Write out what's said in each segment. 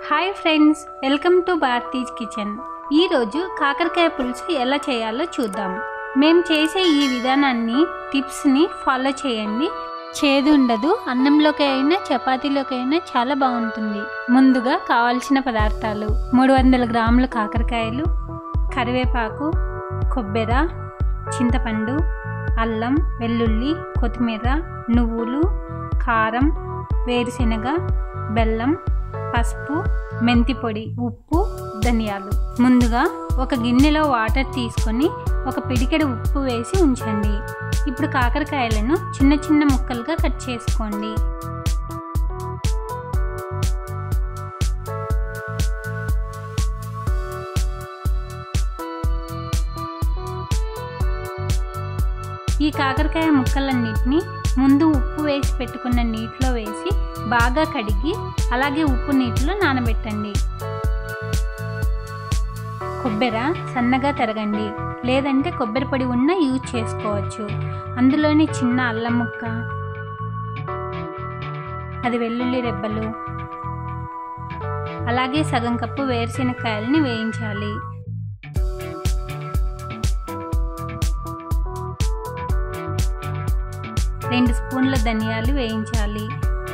hi friends welcome to Bharathi's kitchen ఈరోజు కాకరకాయ పులుసు ఎలా చేయాలో చూద్దాం మేము చేసే ఈ విధానాన్ని టిప్స్ని ఫాలో చేయండి చేదు ఉండదు అన్నంలోకి అయినా చపాతీలోకి అయినా చాలా బాగుంటుంది ముందుగా కావాల్సిన పదార్థాలు మూడు వందల గ్రాముల కాకరకాయలు కరివేపాకు కొబ్బెర చింతపండు అల్లం వెల్లుల్లి కొత్తిమీర నువ్వులు కారం వేరుశెనగ బెల్లం పసుపు మెంతి పొడి ఉప్పు ధనియాలు ముందుగా ఒక గిన్నెలో వాటర్ తీసుకొని ఒక పిడికెడు ఉప్పు వేసి ఉంచండి ఇప్పుడు కాకరకాయలను చిన్న చిన్న ముక్కలుగా కట్ చేసుకోండి ఈ కాకరకాయ ముక్కలన్నిటిని ముందు ఉప్పు వేసి పెట్టుకున్న నీటిలో వేసి బాగా కడిగి అలాగే ఉప్పు నీటిలో నానబెట్టండి కొబ్బెర సన్నగా తరగండి లేదంటే కొబ్బరి పొడి ఉన్న యూజ్ చేసుకోవచ్చు అందులోని చిన్న అల్లం ముక్క అది వెల్లుల్లి రెబ్బలు అలాగే సగం కప్పు వేరుశెనగకాయలని వేయించాలి రెండు స్పూన్ల ధనియాలు వేయించాలి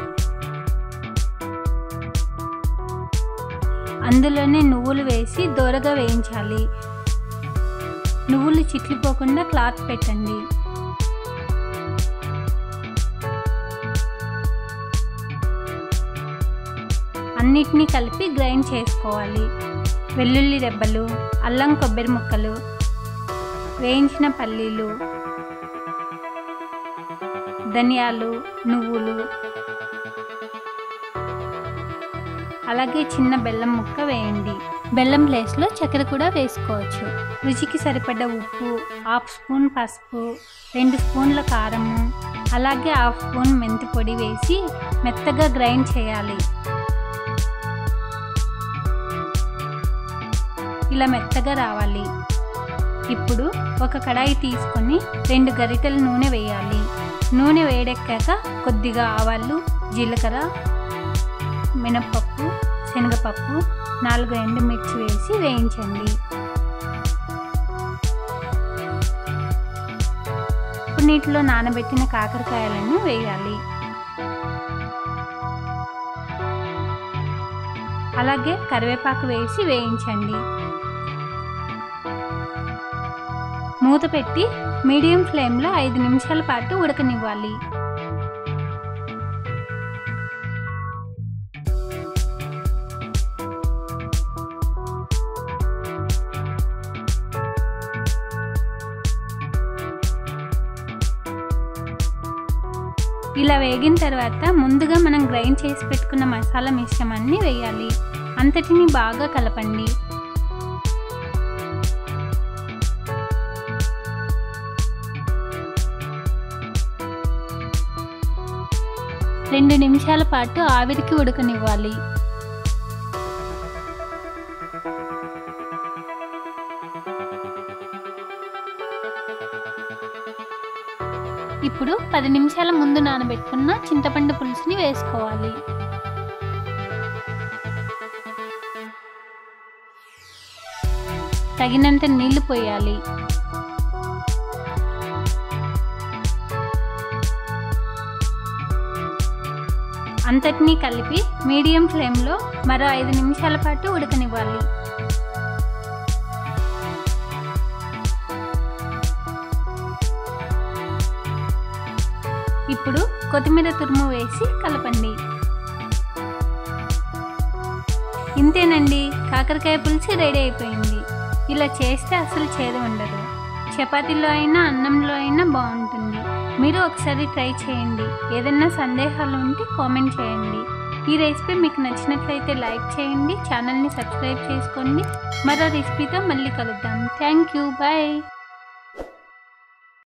అందులోనే నువ్వులు వేసి దోరగా వేయించాలి నువ్వులు చిట్లిపోకుండా క్లాత్ పెట్టండి అన్నిటినీ కలిపి గ్రైండ్ చేసుకోవాలి వెల్లుల్లి రెబ్బలు అల్లం కొబ్బరి ముక్కలు వేయించిన పల్లీలు ధనియాలు నువ్వులు అలాగే చిన్న బెల్లం ముక్క వేయండి బెల్లం ప్లేస్లో చక్కెర కూడా వేసుకోవచ్చు రుచికి సరిపడ్డ ఉప్పు హాఫ్ స్పూన్ పసుపు రెండు స్పూన్ల కారము అలాగే హాఫ్ స్పూన్ మెంతి పొడి వేసి మెత్తగా గ్రైండ్ చేయాలి ఇలా మెత్తగా రావాలి ఇప్పుడు ఒక కడాయి తీసుకొని రెండు గరిటెల నూనె వేయాలి నూనె వేడెక్కాక కొద్దిగా ఆవాలు జీలకర్ర మినప్పప్పు శనగపప్పు నాలుగు ఎండుమిర్చి వేసి వేయించండి ఇప్పుడు నీటిలో నానబెట్టిన కాకరకాయలను వేయాలి అలాగే కరివేపాకు వేసి వేయించండి మూత పెట్టి మీడియం ఫ్లేమ్లో ఐదు నిమిషాల పాటు ఉడకనివ్వాలి ఇలా వేగిన తర్వాత ముందుగా మనం గ్రైండ్ చేసి పెట్టుకున్న మసాలా మిశ్రమాన్ని వేయాలి అంతటిని బాగా కలపండి రెండు నిమిషాల పాటు ఆవిరికి ఉడకనివ్వాలి ఇప్పుడు పది నిమిషాల ముందు నానబెట్టుకున్న చింతపండు పులుసుని వేసుకోవాలి తగినంత నీళ్లు పోయాలి అంతటినీ కలిపి మీడియం ఫ్లేమ్లో మరో ఐదు నిమిషాల పాటు ఉడకనివ్వాలి ఇప్పుడు కొత్తిమీర తురుము వేసి కలపండి ఇంతేనండి కాకరకాయ పులుసు రెడీ అయిపోయింది ఇలా చేస్తే అసలు చేదు ఉండదు చపాతీలో అయినా అన్నంలో అయినా బాగుంటుంది మీరు ఒకసారి ట్రై చేయండి ఏదైనా సందేహాలు ఉంటే కామెంట్ చేయండి ఈ రెసిపీ మీకు నచ్చినట్లయితే లైక్ చేయండి ఛానల్ని సబ్స్క్రైబ్ చేసుకోండి మరో రెసిపీతో మళ్ళీ కలుద్దాం థ్యాంక్ యూ బాయ్